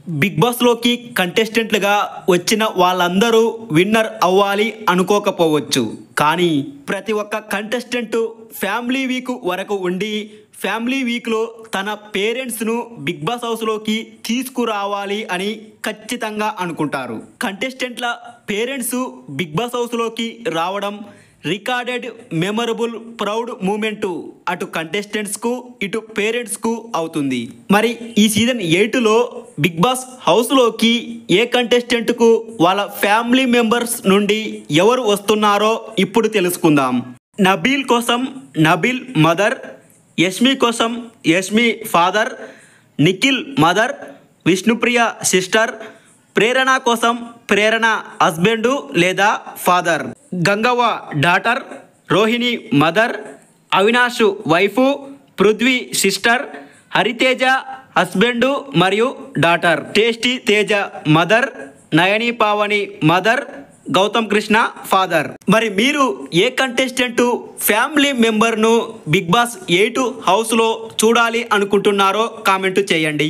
big బాస్లోకి కంటెస్టెంట్లుగా వచ్చిన వాళ్ళందరూ winner అవ్వాలి అనుకోకపోవచ్చు కానీ ప్రతి ఒక్క కంటెస్టెంట్ ఫ్యామిలీ వీక్ వరకు ఉండి ఫ్యామిలీ వీక్లో తన పేరెంట్స్ను బిగ్ బాస్ హౌస్లోకి తీసుకురావాలి అని ఖచ్చితంగా అనుకుంటారు కంటెస్టెంట్ల పేరెంట్స్ బిగ్ బాస్ హౌస్లోకి రావడం రికార్డెడ్ మెమరబుల్ ప్రౌడ్ మూమెంట్ అటు కంటెస్టెంట్స్కు ఇటు పేరెంట్స్కు అవుతుంది మరి ఈ సీజన్ ఎయిట్లో బిగ్ బాస్ హౌస్లోకి ఏ కంటెస్టెంట్కు వాళ్ళ ఫ్యామిలీ మెంబర్స్ నుండి ఎవరు వస్తున్నారో ఇప్పుడు తెలుసుకుందాం నబీల్ కోసం నబీల్ మదర్ యష్మి కోసం Yashmi father Nikhil mother Vishnupriya sister Prerana కోసం ప్రేరణ హస్బెండు లేదా father Gangavva daughter Rohini mother Avinash wife Prithvi sister Hariteja husband మరియు daughter tasty Teja mother Nayani Pavani mother Gautam Krishna father మరి మీరు ఏ కంటెస్టెంట్ ఫ్యామిలీ మెంబర్ను బిగ్ బాస్ ఎయిట్ హౌస్లో చూడాలి అనుకుంటున్నారో కామెంట్ చేయండి